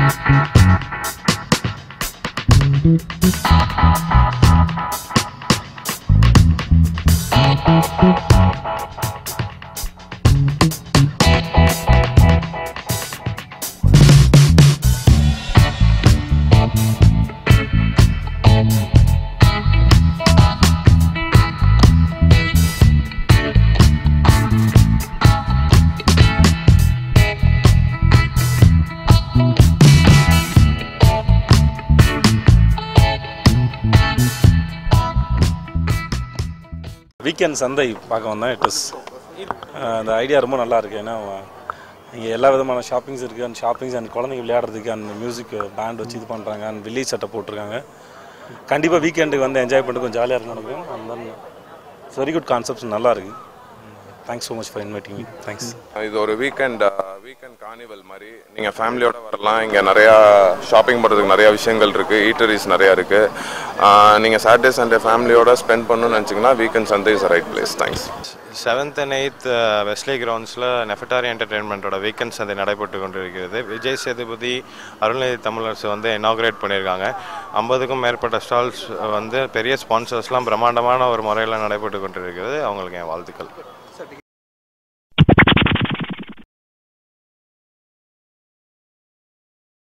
weekend சந்தை பார்க்க வந்தேன் இட் இஸ் அந்த ஐடியா ரொம்ப நல்லா இருக்கு ஏன்னா இங்கே எல்லா விதமான ஷாப்பிங்ஸ் இருக்குது அண்ட் ஷாப்பிங்ஸ் அண்ட் குழந்தைங்க விளையாடுறதுக்கு அந்த மியூசிக் பேண்ட் வச்சு இது பண்ணுறாங்க அண்ட் வில்லேஜ் சட்டை போட்டிருக்காங்க கண்டிப்பாக வீக்கெண்டுக்கு வந்து என்ஜாய் பண்ணிட்டு கொஞ்சம் ஜாலியாக இருக்கும் நினைக்கிறேன் and then it's very good concepts நல்லா இருக்கு thanks so much for inviting me thanks இது ஒரு வீக்கெண்ட் வீக்கெண்ட் கார்னிவல் மாதிரி நீங்கள் ஃபேமிலியோட வரலாம் இங்கே நிறையா ஷாப்பிங் பண்ணுறதுக்கு நிறையா விஷயங்கள் இருக்குது ஈட்டரிஸ் நிறையா இருக்குது நீங்கள் சாட்டர்டே சண்டே ஃபேமிலியோட ஸ்பெண்ட் பண்ணணும்னு நினச்சிங்கன்னா weekend Sunday is right place thanks seventh and eighth Wesley கிரவுண்ட்ஸில் நெஃபட்டாரி என்டர்டெயின்மெண்ட்டோட வீக்கெண்ட் சந்தை நடைபெற்று கொண்டிருக்கிறது விஜய் சேதுபதி அருள்நிதி தமிழரசு வந்து இனாகிரேட் பண்ணியிருக்காங்க ஐம்பதுக்கும் மேற்பட்ட ஸ்டால்ஸ் வந்து பெரிய ஸ்பான்சர்ஸ்லாம் பிரம்மாண்டமான ஒரு முறையில் நடைபெற்று கொண்டிருக்கிறது அவங்களுக்கு என் வாழ்த்துக்கள்